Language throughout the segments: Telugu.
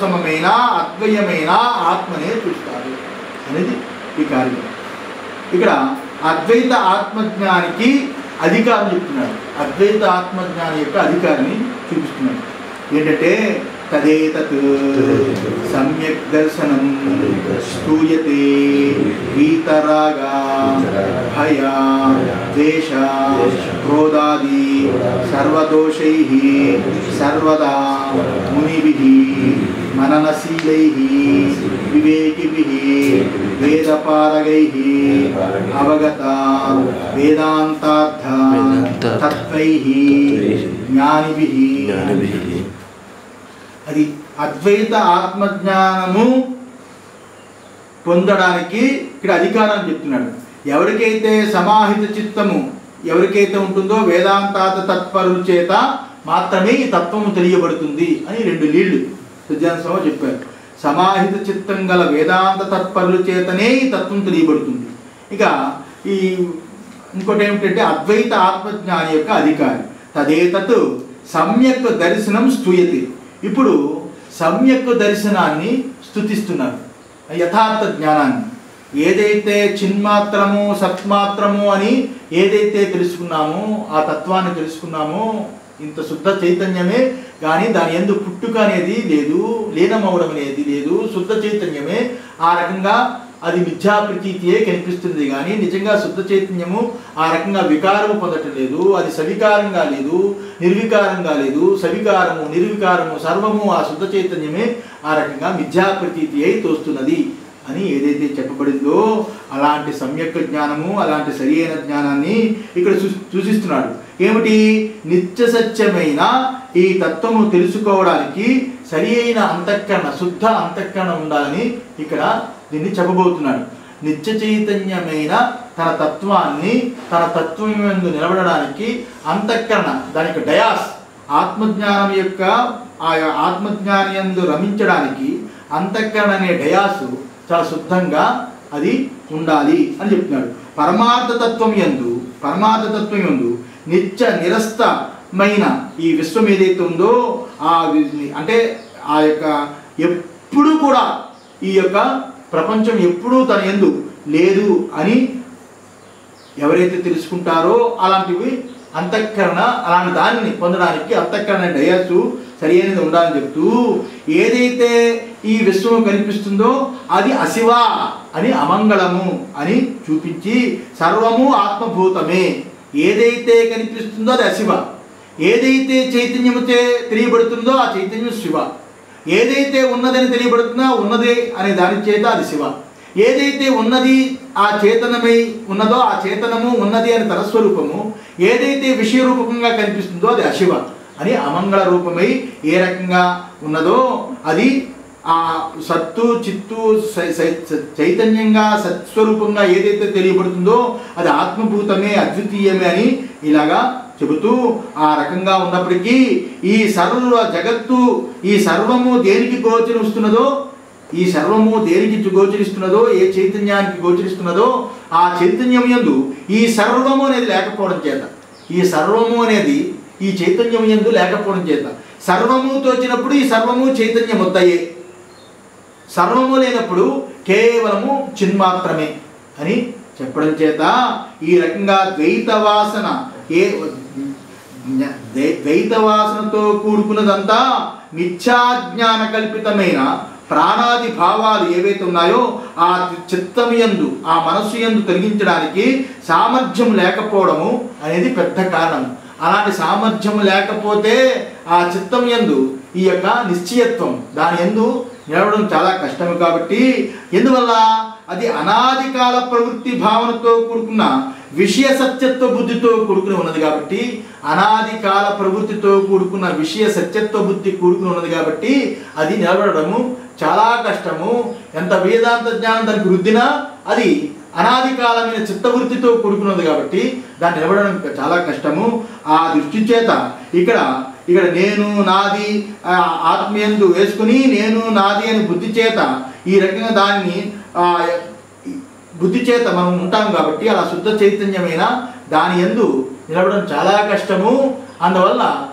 సర్వసమమైన అద్వయమైన ఆత్మనే చూస్తారు అనేది ఈ కార్యక్రమం ఇక్కడ అద్వైత ఆత్మజ్ఞానికి అధికారం చెప్తున్నాడు అద్వైత ఆత్మజ్ఞాని యొక్క అధికారిని చూపిస్తున్నాడు ఏంటంటే తదేతత్ సమ్యక్ దర్శనం స్తూయతే వీతరాగా భయ ద్వేష క్రోధాది సర్వదోషై సర్వదా మునిభిః మననశీలైः వివేకిభిः వేదపారగైः అవగత వేదాంతార్థ తత్వైः జ్ఞానిభిः అది అద్వైత ఆత్మజ్ఞానము పొందడానికి ఇక్కడ అధికారం చెప్తున్నాడు ఎవరికైతే సమాహిత చిత్తము ఎవరికైతే ఉంటుందో వేదాంతాత తత్పరుల చేత మాత్రమే ఈ తత్వము తెలియబడుతుంది అని రెండు లీళ్లు సిద్ధాంతమో చెప్పారు సమాహిత చిత్తం గల వేదాంత తత్పరుల చేతనే ఈ తత్వం తెలియబడుతుంది ఇక ఈ ఇంకోటి ఏమిటంటే అద్వైత ఆత్మజ్ఞాని యొక్క అధికారి తదేతత్ సమ్యక్ దర్శనం స్తూయతి ఇప్పుడు సమ్యక్ దర్శనాన్ని స్థుతిస్తున్నారు యథార్థ జ్ఞానాన్ని ఏదైతే చిన్మాత్రము సత్మాత్రము అని ఏదైతే తెలుసుకున్నామో ఆ తత్వాన్ని తెలుసుకున్నామో ఇంత శుద్ధ చైతన్యమే కానీ దాని ఎందు పుట్టుక అనేది లేదు లీనమవడం అనేది లేదు శుద్ధ చైతన్యమే ఆ రకంగా అది మిథ్యా ప్రతీతియే కనిపిస్తుంది కానీ నిజంగా శుద్ధ చైతన్యము ఆ రకంగా వికారము పొందటం లేదు అది సవికారంగా లేదు నిర్వికారంగా లేదు సవికారము నిర్వికారము సర్వము ఆ శుద్ధ చైతన్యమే ఆ రకంగా మిథ్యా ప్రతీతి అయి తోస్తున్నది అని ఏదైతే చెప్పబడిందో అలాంటి సమ్యక్ జ్ఞానము అలాంటి సరి అయిన జ్ఞానాన్ని ఇక్కడ సూ సూచిస్తున్నాడు ఏమిటి నిత్య సత్యమైన ఈ తత్వము తెలుసుకోవడానికి సరి అయిన అంతఃకరణ శుద్ధ అంతఃకరణ ఉండాలని ఇక్కడ దీన్ని చెప్పబోతున్నాడు నిత్య చైతన్యమైన తన తత్వాన్ని తన తత్వం యందు నిలబడడానికి అంతఃకరణ దానికి డయాస్ ఆత్మజ్ఞానం యొక్క ఆ ఆత్మజ్ఞాని యందు రమించడానికి అంతఃకరణ అనే డయాసు చాలా శుద్ధంగా అది ఉండాలి అని చెప్తున్నాడు పరమార్థ తత్వం యందు పరమార్థ తత్వం యందు నిత్య నిరస్తమైన ఈ విశ్వం ఏదైతే ఉందో ఆ వి- అంటే ఆ యొక్క ఎప్పుడు కూడా ఈ యొక్క ప్రపంచం ఎప్పుడూ తన ఎందు లేదు అని ఎవరైతే తెలుసుకుంటారో అలాంటివి అంతఃకరణ అలాంటి దానిని పొందడానికి అంతఃకరణ డయాసు సరి అయినది ఉండాలని చెప్తూ ఏదైతే ఈ విశ్వము కనిపిస్తుందో అది అశివ అని అమంగళము అని చూపించి సర్వము ఆత్మభూతమే ఏదైతే కనిపిస్తుందో అది అశివ ఏదైతే చైతన్యముచే తెలియబడుతుందో ఆ చైతన్యం శివ ఏదైతే ఉన్నదని తెలియబడుతుందో ఉన్నదే అనే దాని చేత అది శివ ఏదైతే ఉన్నది ఆ చేతనమై ఉన్నదో ఆ చేతనము ఉన్నది అని తరస్వరూపము ఏదైతే విషయ రూపకంగా కనిపిస్తుందో అది అశివ అని అమంగళ రూపమై ఏ రకంగా ఉన్నదో అది ఆ సత్తు చిత్తు సై- సై- స- చైతన్యంగా సత్స్వరూపంగా ఏదైతే తెలియబడుతుందో అది ఆత్మభూతమే అద్వితీయమే అని ఇలాగా చెబుతూ ఆ రకంగా ఉన్నప్పటికీ ఈ సర్వ జగత్తు ఈ సర్వము దేనికి గోచరిస్తున్నదో ఈ సర్వము దేనికి గోచరిస్తున్నదో ఏ చైతన్యానికి గోచరిస్తున్నదో ఆ చైతన్యం యందు ఈ సర్వము అనేది లేకపోవడం చేత ఈ సర్వము అనేది ఈ చైతన్యం యందు లేకపోవడం చేత సర్వము తోచినప్పుడు ఈ సర్వము చైతన్యం వద్దయే సర్వము లేనప్పుడు కేవలము చిన్మాత్రమే అని చెప్పడం చేత ఈ రకంగా ద్వైత వాసన ఏ ద్వై- ద్వైత వాసనతో కూడుకున్నదంతా మిథ్యాజ్ఞాన కల్పితమైన ప్రాణాది భావాలు ఏవైతే ఉన్నాయో ఆ చిత్తం యందు ఆ మనస్సు యందు తొలగించడానికి సామర్థ్యం లేకపోవడము అనేది పెద్ద కారణం అలాంటి సామర్థ్యం లేకపోతే ఆ చిత్తం యందు ఈ యొక్క నిశ్చయత్వం దాని యందు నిలవడం చాలా కష్టము కాబట్టి ఎందువల్ల అది అనాది కాల ప్రవృత్తి భావనతో కూడుకున్న విషయ సత్యత్వ బుద్ధితో కూడుకుని ఉన్నది కాబట్టి అనాది కాల ప్రవృత్తితో కూడుకున్న విషయ సత్యత్వ బుద్ధి కూడుకుని ఉన్నది కాబట్టి అది నిలబడము చాలా కష్టము ఎంత వేదాంత జ్ఞానం దానికి వృద్ధినా అది అనాది కాలమైన చిత్తవృత్తితో కూడుకున్నది కాబట్టి దాన్ని నిలబడడం చాలా కష్టము ఆ దృష్టి చేత ఇక్కడ ఇక్కడ నేను నాది ఆ, ఆత్మీయందు వేసుకుని నేను నాది అని బుద్ధి చేత ఈ రకంగా దాన్ని ఆ, బుద్ధి చేత మనం ఉంటాం కాబట్టి అలా శుద్ధ చైతన్యమైన దాని ఎందు నిలబడడం చాలా కష్టము అందువల్ల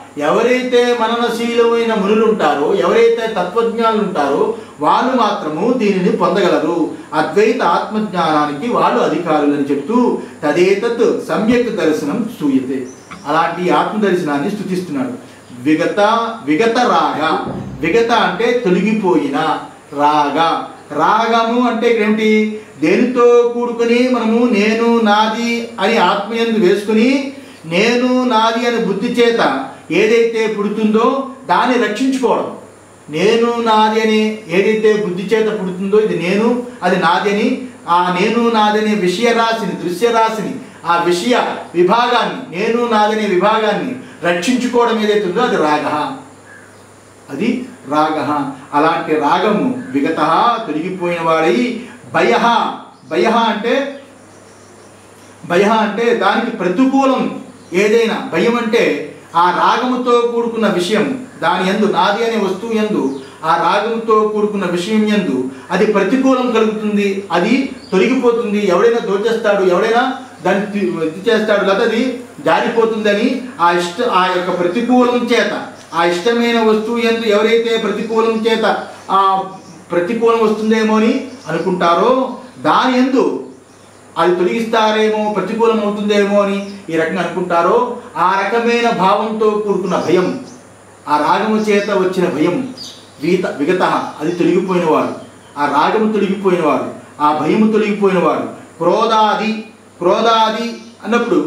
ఎవరైతే మననశీలమైన మునులు ఉంటారో ఎవరైతే తత్వజ్ఞానులు ఉంటారో వాళ్ళు మాత్రము దీనిని పొందగలరు అద్వైత ఆత్మజ్ఞానానికి వాళ్ళు అధికారులు అని చెప్తూ తదేతత్ సమ్యక్ దర్శనం స్తూయతే అలాంటి ఆత్మ దర్శనాన్ని స్థుతిస్తున్నాడు విగత విగత రాగ విగత అంటే తొలగిపోయిన రాగ రాగము అంటే ఇక్కడ ఏమిటి దేనితో కూడుకొని మనము నేను నాది అని ఆత్మయందు వేసుకుని నేను నాది అని బుద్ధి చేత ఏదైతే పుడుతుందో దాన్ని రక్షించుకోవడం నేను నాది అని ఏదైతే బుద్ధి చేత పుడుతుందో ఇది నేను అది నాది అని ఆ నేను నాదనే విషయ రాశిని దృశ్య రాశిని ఆ విషయ విభాగాన్ని నేను నాదనే విభాగాన్ని రక్షించుకోవడం ఏదైతే ఉందో అది రాగ అది రాగ అలాంటి రాగము విగత తొలగిపోయిన వాడై భయ భయ అంటే భయ అంటే దానికి ప్రతికూలం ఏదైనా భయం అంటే ఆ రాగముతో కూడుకున్న విషయం దాని ఎందు నాది అనే వస్తువు ఎందు ఆ రాగముతో కూడుకున్న విషయం ఎందు అది ప్రతికూలం కలుగుతుంది అది తొలగిపోతుంది ఎవడైనా దోచేస్తాడు ఎవడైనా దాన్ని తి- ఇది చేస్తాడు లేదా అది జారిపోతుందని ఆ ఇష్ట ఆ యొక్క ప్రతికూలం చేత ఆ ఇష్టమైన వస్తువు ఎందు ఎవరైతే ప్రతికూలం చేత ఆ ప్రతికూలం వస్తుందేమో అని అనుకుంటారో దాని ఎందు అది తొలగిస్తారేమో ప్రతికూలం అవుతుందేమో అని ఈ రకంగా అనుకుంటారో ఆ రకమైన భావంతో కూడుకున్న భయం ఆ రాగము చేత వచ్చిన భయం వీత విగత అది తొలగిపోయినవాడు ఆ రాగము తొలగిపోయినవాడు ఆ భయము తొలగిపోయినవాడు క్రోధాది క్రోధాది అన్నప్పుడు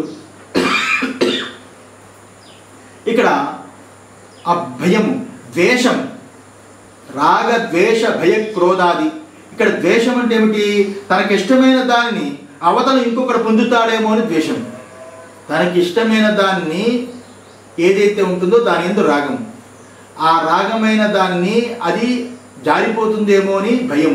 ఇక్కడ ఆ భయము ద్వేషం రాగ ద్వేష భయ క్రోధాది ఇక్కడ ద్వేషం అంటే ఏమిటి తనకి ఇష్టమైన దానిని అవతల ఇంకొకరు పొందుతాడేమో అని ద్వేషం తనకి ఇష్టమైన దాన్ని ఏదైతే ఉంటుందో దాని ఎందు రాగం ఆ రాగమైన దాన్ని అది జారిపోతుందేమో అని భయం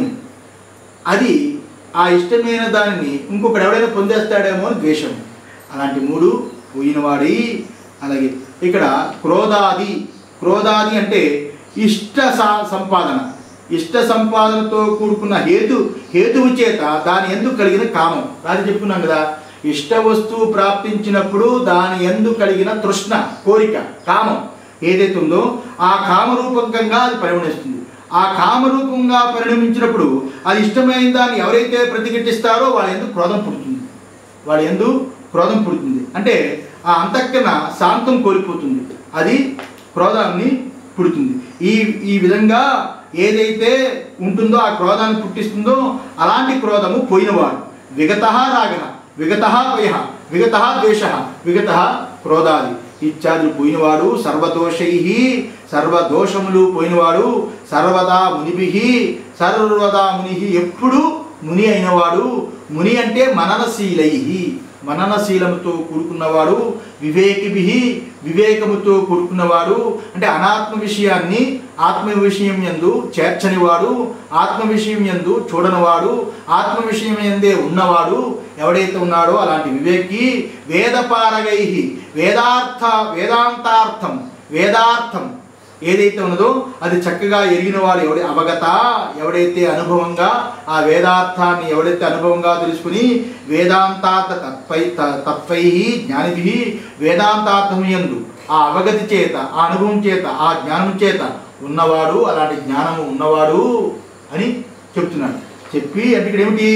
అది ఆ ఇష్టమైన దానిని ఇంకొకడు ఎవడైనా పొందేస్తాడేమో అని ద్వేషం అలాంటి మూడు పోయినవాడి అలాగే ఇక్కడ క్రోధాది క్రోధాది అంటే ఇష్ట సా- సంపాదన ఇష్ట సంపాదనతో కూడుకున్న హేతు హేతువు చేత దాని ఎందుకు కలిగిన కామం రాజు చెప్పుకున్నాం కదా ఇష్ట వస్తువు ప్రాప్తించినప్పుడు దాని ఎందు కలిగిన తృష్ణ కోరిక కామం ఏదైతే ఉందో ఆ కామరూపకంగా అది పరిగణిస్తుంది ఆ కామరూపంగా పరిణమించినప్పుడు అది ఇష్టమైన దాన్ని ఎవరైతే ప్రతిఘటిస్తారో వాళ్ళ ఎందుకు క్రోధం పుడుతుంది వాళ్ళ ఎందు క్రోధం పుడుతుంది అంటే ఆ అంతఃకరణ శాంతం కోల్పోతుంది అది క్రోధాన్ని పుడుతుంది ఈ ఈ విధంగా ఏదైతే ఉంటుందో ఆ క్రోధాన్ని పుట్టిస్తుందో అలాంటి క్రోధము పోయినవాడు విగత రాగ విగత భయ విగత ద్వేష విగత క్రోధాది ఇత్యాదులు పోయినవాడు సర్వదోషై సర్వదోషములు పోయినవాడు సర్వదా మునిభి సర్వదా ముని ఎప్పుడు ముని అయినవాడు ముని అంటే మననశీలై మననశీలముతో కూడుకున్నవాడు వివేకిభి వివేకముతో కూడుకున్నవాడు అంటే అనాత్మ విషయాన్ని ఆత్మ విషయం ఎందు చేర్చనివాడు ఆత్మ విషయం ఎందు చూడనివాడు ఆత్మ విషయం ఎందే ఉన్నవాడు ఎవడైతే ఉన్నాడో అలాంటి వివేకి వేదపారగై వేదార్థ వేదాంతార్థం వేదార్థం ఏదైతే ఉన్నదో అది చక్కగా ఎరిగినవాడు ఎవడి అవగత ఎవడైతే అనుభవంగా ఆ వేదార్థాన్ని ఎవడైతే అనుభవంగా తెలుసుకుని వేదాంతార్థ తత్వై త- తత్వై జ్ఞానిభి వేదాంతార్థం యందు ఆ అవగతి చేత ఆ అనుభవం చేత ఆ జ్ఞానం చేత ఉన్నవాడు అలాంటి జ్ఞానము ఉన్నవాడు అని చెప్తున్నాడు చెప్పి అంటే ఇక్కడ ఏమిటి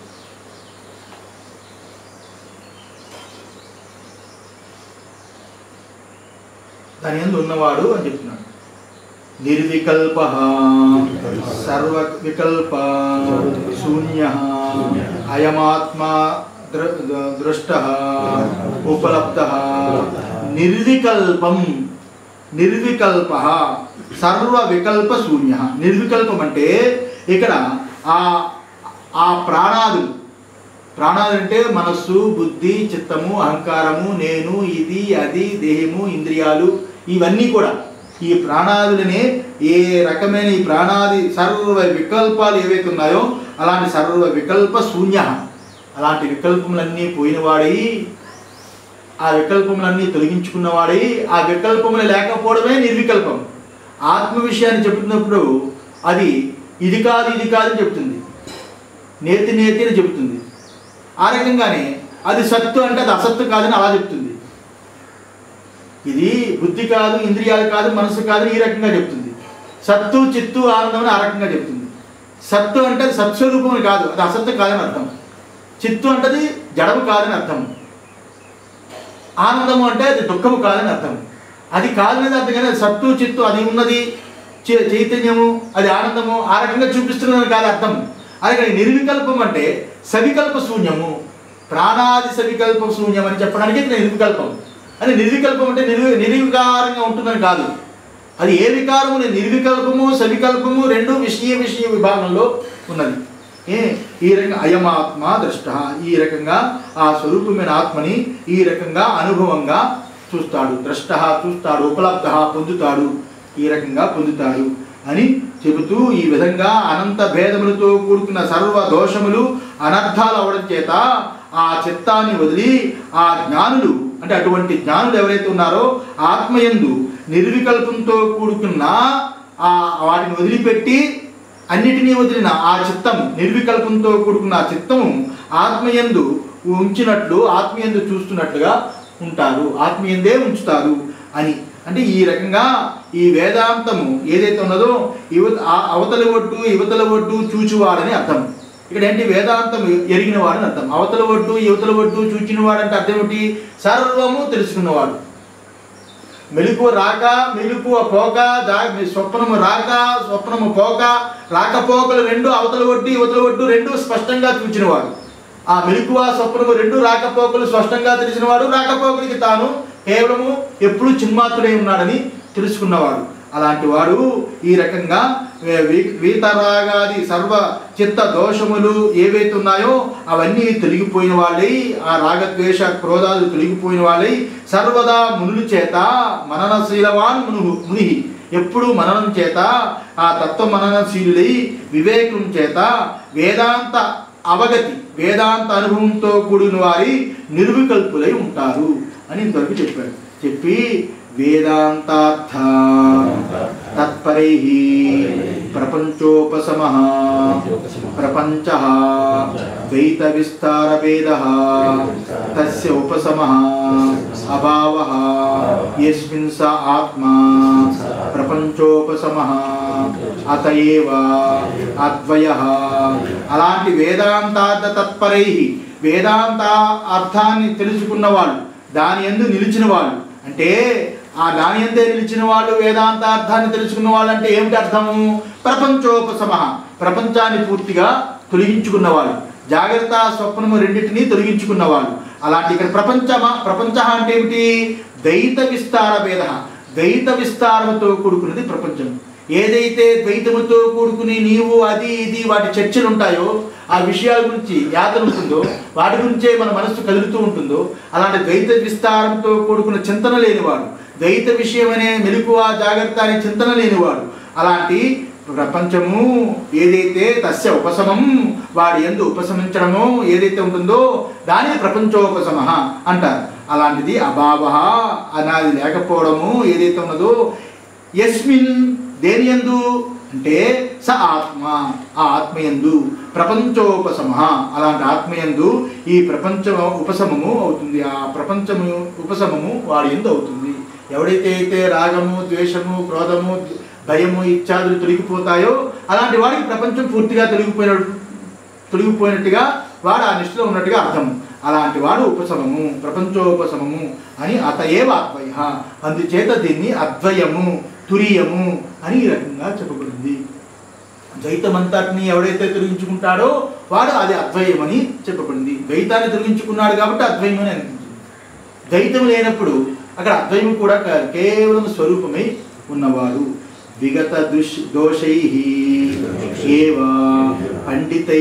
దాని ఎందు ఉన్నవాడు అని చెప్తున్నాడు నిర్వికల్ప సర్వ వికల్ప శూన్య అయమాత్మా దృ దృష్ట ఉపలబ్ధ నిర్వికల్పం నిర్వికల్ప సర్వ వికల్ప శూన్య నిర్వికల్పం అంటే ఇక్కడ ఆ ఆ ప్రాణాదులు ప్రాణాలు అంటే మనస్సు బుద్ధి చిత్తము అహంకారము నేను ఇది అది దేహము ఇంద్రియాలు ఇవన్నీ కూడా ఈ ప్రాణాదులనే ఏ రకమైన ఈ ప్రాణాది సర్వ వికల్పాలు ఏవైతే ఉన్నాయో అలాంటి సర్వ వికల్ప శూన్య అలాంటి వికల్పములన్నీ పోయినవాడై ఆ వికల్పములన్నీ తొలగించుకున్నవాడై ఆ వికల్పములు లేకపోవడమే నిర్వికల్పం ఆత్మ విషయాన్ని చెబుతున్నప్పుడు అది ఇది కాదు ఇది కాదు అని చెప్తుంది నేతి నేతి అని చెబుతుంది ఆ రకంగానే అది సత్తు అంటే అది అసత్తు కాదని అలా చెప్తుంది ఇది బుద్ధి కాదు ఇంద్రియాలు కాదు మనసు కాదు ఈ రకంగా చెప్తుంది సత్తు చిత్తు ఆనందం అని ఆ రకంగా చెప్తుంది సత్తు అంటే అది సత్స్వరూపం అని కాదు అది అసత్తు కాదని అర్థం చిత్తు అంటే అది జడము కాదని అర్థం ఆనందము అంటే అది దుఃఖము కాదని అర్థం అది కాదనేది అర్థం కానీ అది సత్తు చిత్తు అది ఉన్నది చే- చైతన్యము అది ఆనందము ఆ రకంగా చూపిస్తున్నదని కాదు అర్థం అలాగే నిర్వికల్పం అంటే సవికల్ప శూన్యము ప్రాణాది సవికల్ప శూన్యం అని చెప్పడానికి ఇది నిర్వికల్పం అది నిర్వికల్పం అంటే నిర్వి నిర్వికారంగా ఉంటుందని కాదు అది ఏ వికారము లేదు. నిర్వికల్పము సవికల్పము రెండు విషయ విషయ విభాగంలో ఉన్నది ఏ ఈ రకంగా అయమాత్మ ద్రష్ట ఈ రకంగా ఆ స్వరూపమైన ఆత్మని ఈ రకంగా అనుభవంగా చూస్తాడు ద్రష్ట చూస్తాడు ఉపలబ్ధ పొందుతాడు ఈ రకంగా పొందుతాడు అని చెబుతూ ఈ విధంగా అనంత భేదములతో కూడుకున్న సర్వ దోషములు అనర్థాలు అవడం చేత ఆ చిత్తాన్ని వదిలి ఆ జ్ఞానులు అంటే అటువంటి జ్ఞానులు ఎవరైతే ఉన్నారో ఆత్మయందు నిర్వికల్పంతో కూడుకున్న ఆ వాటిని వదిలిపెట్టి అన్నిటినీ వదిలిన ఆ చిత్తము నిర్వికల్పంతో కూడుకున్న ఆ చిత్తము ఆత్మయందు ఉంచినట్లు ఆత్మయందు చూస్తున్నట్లుగా ఉంటారు ఆత్మీయందే ఉంచుతారు అని అంటే ఈ రకంగా ఈ వేదాంతము ఏదైతే ఉన్నదో యువత ఆ- అవతల ఒడ్డు యువతల ఒడ్డు చూచువాడని అర్థం ఇక్కడ ఏంటి వేదాంతం ఎరిగిన వాడని అర్థం అవతల ఒడ్డు యువతల ఒడ్డు చూచిన వాడంటే అర్థం ఏమిటి సర్వము తెలుసుకున్నవాడు మెలకువ రాక మెలకువ పోక దా స్వప్నము రాక స్వప్నము పోక రాకపోకలు రెండు అవతల ఒడ్డు యువతల ఒడ్డు రెండు స్పష్టంగా చూచినవాడు ఆ మెలకువ స్వప్నము రెండు రాకపోకలు స్పష్టంగా తెలిసినవాడు రాకపోకలికి తాను కేవలము ఎప్పుడు చిన్మాత్రుడై ఉన్నాడని తెలుసుకున్నవాడు అలాంటి వాడు ఈ రకంగా వే- వీ- వీతరాగాది సర్వ చిత్త దోషములు ఏవైతే ఉన్నాయో అవన్నీ తొలగిపోయిన వాళ్ళై ఆ రాగద్వేష క్రోధాలు తొలగిపోయిన వాళ్ళై సర్వదా మునుల చేత మననశీలవాన్ మును ముని ఎప్పుడు మననం చేత ఆ తత్వ మననశీలులై వివేకం చేత వేదాంత అవగతి వేదాంత అనుభవంతో కూడిన వారి నిర్వికల్పులై ఉంటారు అని ఇంతవరకు చెప్పాడు చెప్పి వేదాంతార్థ తత్పరై ప్రపంచోపశమ ప్రపంచ ద్వైత విస్తార భేద తస్య ఉపశమ అభావ యస్మిన్ స ఆత్మా ప్రపంచోపశమ అత ఏవ అద్వయ అలాంటి వేదాంతార్థ తత్పరై వేదాంత అర్థాన్ని తెలుసుకున్న వాళ్ళు దాని ఎందు నిలిచిన వాళ్ళు అంటే ఆ దాని ఎందే నిలిచిన వాళ్ళు వేదాంత అర్థాన్ని తెలుసుకున్న వాళ్ళు అంటే ఏమిటి అర్థము ప్రపంచోపశమ ప్రపంచాన్ని పూర్తిగా తొలగించుకున్న వాళ్ళు జాగ్రత్త స్వప్నము రెండింటినీ తొలగించుకున్న వాళ్ళు అలాంటి ఇక్కడ ప్రపంచమా ప్రపంచ అంటే ఏమిటి ద్వైత విస్తార భేద ద్వైత విస్తారముతో కూడుకున్నది ప్రపంచం ఏదైతే ద్వైతముతో కూడుకుని నీవు అది ఇది వాటి చర్చలు ఉంటాయో ఆ విషయాల గురించి యాతన ఉంటుందో వాటి గురించే మన మనస్సు కదులుతూ ఉంటుందో అలాంటి ద్వైత విస్తారంతో కూడుకున్న చింతన లేనివాడు ద్వైత విషయం అనే మెలకువ జాగ్రత్త అనే చింతన లేనివాడు అలాంటి ప్రపంచము ఏదైతే తస్య ఉపశమం వాడి ఎందు ఉపశమించడము ఏదైతే ఉంటుందో దానిని ప్రపంచోపశమ అంటారు అలాంటిది అభావ అనాది లేకపోవడము ఏదైతే ఉన్నదో యస్మిన్ దేని యందు అంటే స ఆత్మ ఆ ఆత్మయందు ప్రపంచోపశమ అలాంటి ఆత్మయందు ఈ ప్రపంచ ఉపశమము అవుతుంది ఆ ప్రపంచము ఉపశమము వాడి ఎందు అవుతుంది ఎవడైతే అయితే రాగము ద్వేషము క్రోధము భయము ఇత్యాదులు తొలగిపోతాయో అలాంటి వాడికి ప్రపంచం పూర్తిగా తొలగిపోయిన తొలగిపోయినట్టుగా వాడు ఆ నిష్ఠలో ఉన్నట్టుగా అర్థం అలాంటి వాడు ఉపశమము ప్రపంచోపశమము అని అత ఏవ అద్వయ అందుచేత దీన్ని అద్వయము తురియము అని ఈ రకంగా చెప్పబడింది ద్వైతమంతటిని ఎవడైతే తొలగించుకుంటాడో వాడు అది అద్వయం అని చెప్పబడింది ద్వైతాన్ని తొలగించుకున్నాడు కాబట్టి అద్వయం అని అనిపించింది ద్వైతం లేనప్పుడు అక్కడ అద్వయం కూడా కాదు కేవలం స్వరూపమై ఉన్నవాడు విగత దుష్ దోషై ఏవ పండితై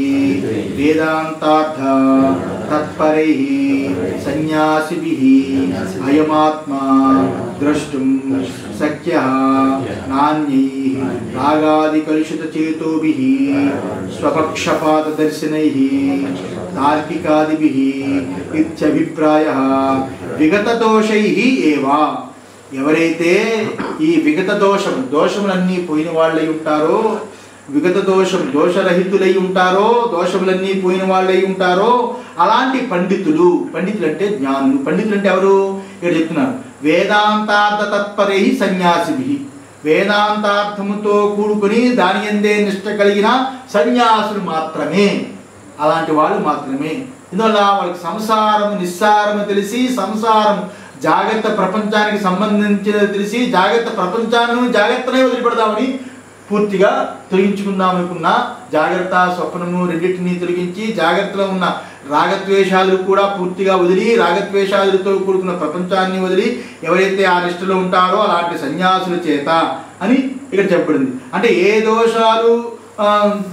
వేదాంతార్థ తత్పరై సన్యాసిభి అయమాత్మా ద్రష్టుం శక్య నాణ్యై రాగాది కలుషిత చేతోభి స్వపక్షపాత దర్శనై తార్కికాదిభి ఇత్యభిప్రాయ విగత దోషై ఏవా ఎవరైతే ఈ విగత దోషం దోషములన్నీ పోయిన వాళ్ళై ఉంటారో విగత దోషం దోషరహితులై ఉంటారో దోషములన్నీ పోయిన వాళ్ళై ఉంటారో అలాంటి పండితులు పండితులు అంటే జ్ఞానులు పండితులు అంటే ఎవరు ఇక్కడ చెప్తున్నారు వేదాంతార్థ తత్పరై సన్యాసిభి వేదాంతార్థముతో కూడుకుని దాని ఎందే నిష్ట కలిగిన సన్యాసులు మాత్రమే అలాంటి వాళ్ళు మాత్రమే ఇందువల్ల వాళ్ళకి సంసారం నిస్సారము తెలిసి సంసారం జాగ్రత్త ప్రపంచానికి సంబంధించినది తెలిసి జాగ్రత్త ప్రపంచాన్ని జాగ్రత్తనే వదిలిపెడదామని పూర్తిగా తొలగించుకుందాం అనుకున్న జాగ్రత్త స్వప్నము రెండింటినీ తొలగించి జాగ్రత్తలో ఉన్న రాగద్వేషాలు కూడా పూర్తిగా వదిలి రాగద్వేషాలతో కూడుకున్న ప్రపంచాన్ని వదిలి ఎవరైతే ఆ నిష్టలో ఉంటారో అలాంటి సన్యాసుల చేత అని ఇక్కడ చెప్పబడింది అంటే ఏ దోషాలు ఆ,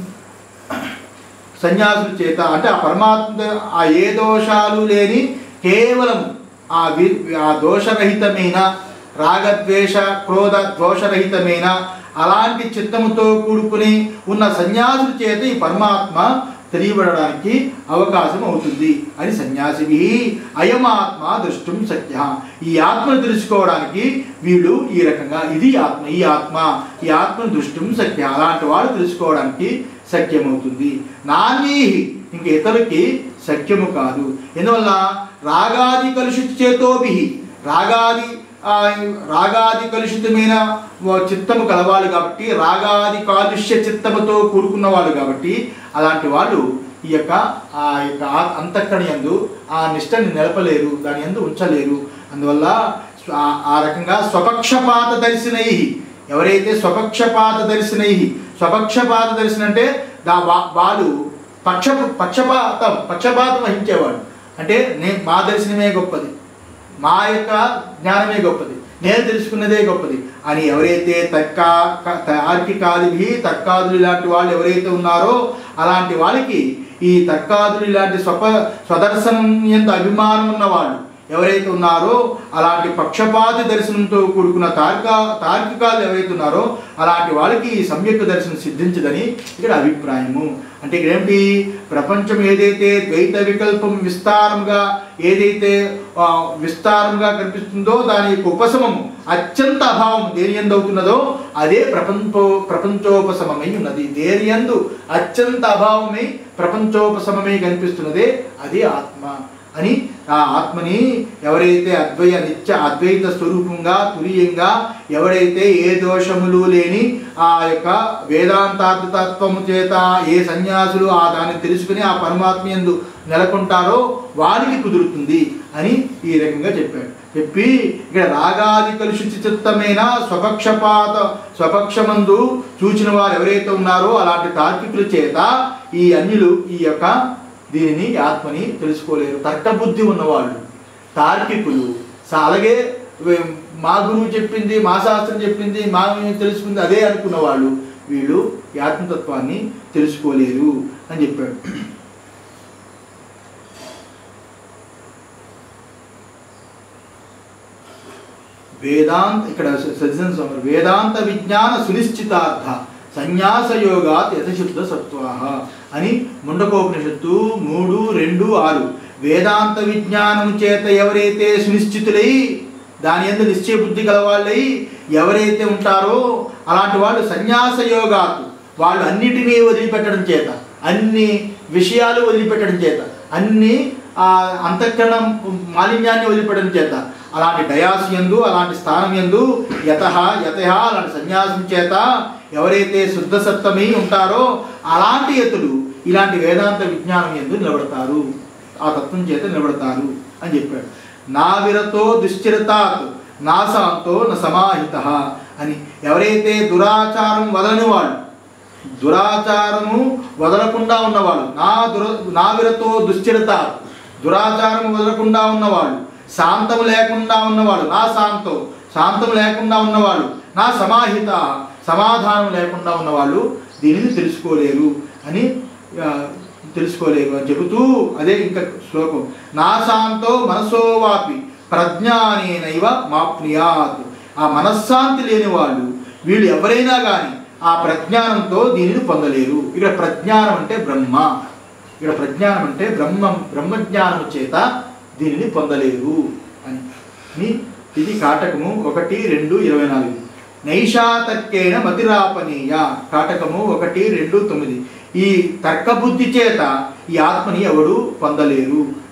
సన్యాసుల చేత అంటే ఆ పరమాత్మ ఆ ఏ దోషాలు లేని కేవలం ఆ వి ఆ దోషరహితమైన రాగద్వేష క్రోధ దోషరహితమైన అలాంటి చిత్తముతో కూడుకుని ఉన్న సన్యాసుల చేత ఈ పరమాత్మ తెలియబడడానికి అవకాశం అవుతుంది అని సన్యాసివి అయమాత్మ దృష్టం సత్య ఈ ఆత్మను తెలుసుకోవడానికి వీళ్ళు ఈ రకంగా ఇది ఆత్మ ఈ ఆత్మ ఈ ఆత్మను దృష్టం సత్య అలాంటి వాడు తెలుసుకోవడానికి సత్యమవుతుంది నాన్నీ ఇంక ఇతరులకి సత్యము కాదు ఎందువల్ల రాగాది కలుషిత చేతోభి రాగాది ఆ, రాగాది కలుషితమైన వ- చిత్తము కలవాలి కాబట్టి రాగాది కాలుష్య చిత్తముతో కూడుకున్న వాళ్ళు కాబట్టి అలాంటి వాళ్ళు ఈ యొక్క ఆ యొక్క ఆ- అంతఃకరణ యందు ఆ నిష్టని నిలపలేరు దాని యందు ఉంచలేరు అందువల్ల స్వ- ఆ- ఆ రకంగా స్వపక్షపాత దర్శనై ఎవరైతే స్వపక్షపాత దర్శనై స్వపక్షపాత దర్శనం అంటే దా వా- వాళ్ళు పక్ష పక్షపాతం పక్షపాతం వహించేవాడు అంటే నేను మా దర్శనమే గొప్పది మా యొక్క జ్ఞానమే గొప్పది నేను తెలుసుకున్నదే గొప్పది అని ఎవరైతే తర్క తార్కికాదిభి తర్కాదులు ఇలాంటి వాళ్ళు ఎవరైతే ఉన్నారో అలాంటి వాళ్ళకి ఈ తర్కాదులు ఇలాంటి స్వప స్వదర్శనం ఎంత అభిమానం ఉన్నవాళ్ళు ఎవరైతే ఉన్నారో అలాంటి పక్షపాతి దర్శనంతో కూడుకున్న తార్క తార్కికాలు ఎవరైతే ఉన్నారో అలాంటి వాళ్ళకి ఈ సమ్యక్ దర్శనం సిద్ధించదని ఇక్కడ అభిప్రాయము అంటే ఇక్కడ ఏమిటి ప్రపంచం ఏదైతే ద్వైత వికల్పం విస్తారంగా ఏదైతే ఆ, విస్తారంగా కనిపిస్తుందో దాని యొక్క ఉపశమము అత్యంత అభావం దేని ఎందు అవుతున్నదో అదే ప్రపంచో ప్రపంచోపశమమై ఉన్నది దేని ఎందు అత్యంత అభావమై ప్రపంచోపశమమై కనిపిస్తున్నదే అదే ఆత్మ అని ఆ ఆత్మని ఎవరైతే అద్వయ నిత్య అద్వైత స్వరూపంగా తురీయంగా ఎవరైతే ఏ దోషములు లేని ఆ యొక్క వేదాంతార్థతత్వము చేత ఏ సన్యాసులు ఆ దాన్ని తెలుసుకుని ఆ పరమాత్మ యందు నెలకొంటారో వారికి కుదురుతుంది అని ఈ రకంగా చెప్పాడు చెప్పి ఇక్కడ రాగాది కలుషిత చిత్తమైన స్వపక్షపాత స్వపక్షమందు చూచిన వారు ఎవరైతే ఉన్నారో అలాంటి తార్కికుల చేత ఈ అన్యులు ఈ యొక్క దీనిని ఆత్మని తెలుసుకోలేరు తర్కబుద్ధి ఉన్నవాళ్ళు తార్కికులు స- అలాగే వే- మా గురువు చెప్పింది మా శాస్త్రం చెప్పింది మా మేము తెలుసుకుంది అదే అనుకున్న వాళ్ళు వీళ్ళు ఈ ఆత్మతత్వాన్ని తెలుసుకోలేరు అని చెప్పాడు వేదాంత ఇక్కడ సజ్జన స్వామి వేదాంత విజ్ఞాన సునిశ్చితార్థ సన్యాస యోగాత్ యథశుద్ధ సత్వాహ అని ముండకోపనిషత్తు మూడు రెండు ఆరు వేదాంత విజ్ఞానం చేత ఎవరైతే సునిశ్చితులై దాని ఎందు నిశ్చయ బుద్ధి గలవాళ్ళై ఎవరైతే ఉంటారో అలాంటి వాళ్ళు సన్యాస యోగాత్ వాళ్ళు అన్నిటినీ వదిలిపెట్టడం చేత అన్ని విషయాలు వదిలిపెట్టడం చేత అన్ని ఆ అంతఃకరణం మాలిన్యాన్ని వదిలిపెట్టడం చేత అలాంటి డయాస్ యందు అలాంటి స్థానం యందు యత యత అలాంటి సన్యాసం చేత ఎవరైతే శుద్ధ సత్తమై ఉంటారో అలాంటి యతులు ఇలాంటి వేదాంత విజ్ఞానం ఎందు నిలబడతారు ఆ తత్వం చేత నిలబడతారు అని చెప్పాడు నా విరతో దుశ్చరితాత్ నాశాంతో న సమాహిత అని ఎవరైతే దురాచారం వదలని వాళ్ళు దురాచారము వదలకుండా ఉన్నవాళ్ళు నా దుర నా విరతో దుశ్చరిత దురాచారం వదలకుండా ఉన్నవాళ్ళు శాంతం లేకుండా ఉన్నవాడు నా శాంతం శాంతం లేకుండా ఉన్నవాళ్ళు నా సమాహిత సమాధానం లేకుండా ఉన్నవాళ్ళు దీనిని తెలుసుకోలేరు అని ఆ, తెలుసుకోలేరు అని చెబుతూ అదే ఇంకా శ్లోకం నా శాంతో మనసో వాపి ప్రజ్ఞానేనైవ మాప్నియాత్ ఆ మనశ్శాంతి లేని వాళ్ళు వీళ్ళు ఎవరైనా కానీ ఆ ప్రజ్ఞానంతో దీనిని పొందలేరు ఇక్కడ ప్రజ్ఞానం అంటే బ్రహ్మ ఇక్కడ ప్రజ్ఞానం అంటే బ్రహ్మం బ్రహ్మజ్ఞానము చేత దీనిని పొందలేరు అని అని ఇది కాటకము ఒకటి రెండు ఇరవై నాలుగు నైషాతర్కేణ మతిరాపనీయ కాటకము ఒకటి రెండు తొమ్మిది ఈ తర్కబుద్ధి చేత ఈ ఆత్మని ఎవడు పొందలేరు అని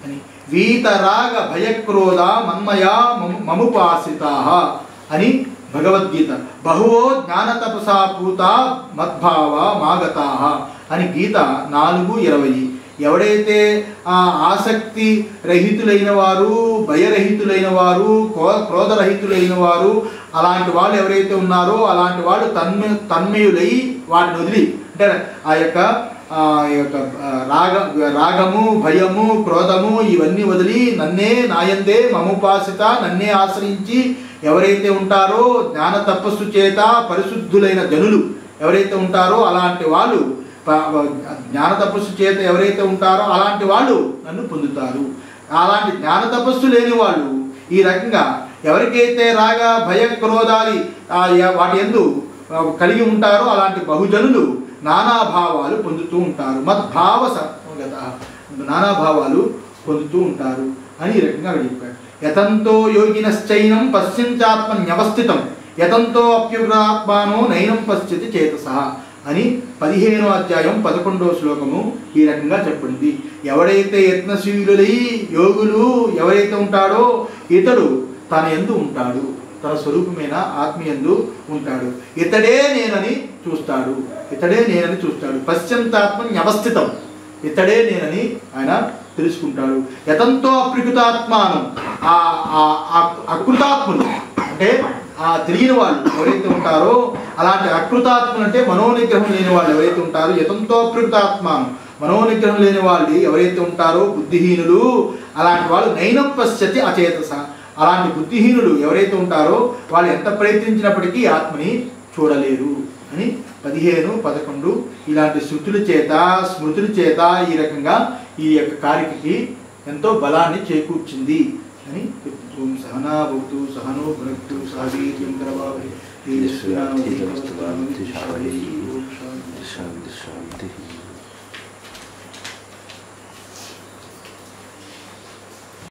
వీతరాగ భయక్రోధ మన్మయా మము- మముపాసితా అని భగవద్గీత బహువో జ్ఞానతపసా పూత మద్భావ మాగతా అని గీత నాలుగు ఇరవై ఎవడైతే ఆ ఆసక్తి రహితులైన వారు భయరహితులైన వారు క్రో- క్రోధరహితులైన వారు అలాంటి వాళ్ళు ఎవరైతే ఉన్నారో అలాంటి వాళ్ళు తన్మ తన్మయులై వాటిని వదిలి అంటే ఆ యొక్క ఆ యొక్క ఆ, రాగ రాగము భయము క్రోధము ఇవన్నీ వదిలి నన్నే నాయందే మముపాసిత నన్నే ఆశ్రయించి ఎవరైతే ఉంటారో జ్ఞాన తపస్సు చేత పరిశుద్ధులైన జనులు ఎవరైతే ఉంటారో అలాంటి వాళ్ళు ప- జ్ఞాన తపస్సు చేత ఎవరైతే ఉంటారో అలాంటి వాళ్ళు నన్ను పొందుతారు అలాంటి జ్ఞాన తపస్సు లేని వాళ్ళు ఈ రకంగా ఎవరికైతే రాగ భయ క్రోధాలి ఆ య- వాటి ఎందు ఆ, కలిగి ఉంటారో అలాంటి బహుజనులు నానా భావాలు పొందుతూ ఉంటారు మద్భావ సగత నానా భావాలు పొందుతూ ఉంటారు అని ఈ రకంగా అక్కడ చెప్పాడు యతంతో యోగినశ్చైనం పశ్చించాత్మన్యవస్థితం యతంతో అప్యుగ్రాత్మానో నైనం పశ్చితి చేతస అని పదిహేనో అధ్యాయం పదకొండవ శ్లోకము ఈ రకంగా చెప్పింది ఎవడైతే యత్నశీలులై యోగులు ఎవరైతే ఉంటాడో ఇతడు తన ఎందు ఉంటాడు తన స్వరూపమైన ఆత్మీయందు ఉంటాడు ఇతడే నేనని చూస్తాడు ఇతడే నేనని చూస్తాడు పశ్చంతాత్మని అవస్థితం ఇతడే నేనని ఆయన తెలుసుకుంటాడు యతంతో అప్రకృతాత్మానం ఆ ఆ- ఆ- అకృతాత్ములు అంటే ఆ తెలియని వాళ్ళు ఎవరైతే ఉంటారో అలాంటి అకృతాత్ములు అంటే మనోనిగ్రహం లేని వాళ్ళు ఎవరైతే ఉంటారో యతంతో అప్రకృతాత్మానం మనోనిగ్రహం లేని వాళ్ళు ఎవరైతే ఉంటారో బుద్ధిహీనులు అలాంటి వాళ్ళు నైనం పశ్చతి అచేతస అలాంటి బుద్ధిహీనులు ఎవరైతే ఉంటారో వాళ్ళు ఎంత ప్రయత్నించినప్పటికీ ఈ ఆత్మని చూడలేరు అని పదిహేను పదకొండు ఇలాంటి శృతుల చేత స్మృతుల చేత ఈ రకంగా ఈ యొక్క కార్యకి ఎంతో బలాన్ని చేకూర్చింది అని ఓం సహనా భవతు సహనో భునక్తు సహవీర్యం కరవావహై తేజస్వినావధీతమస్తు మా విద్విషావహై. ఓం శాంతి. శాంతి శాంతి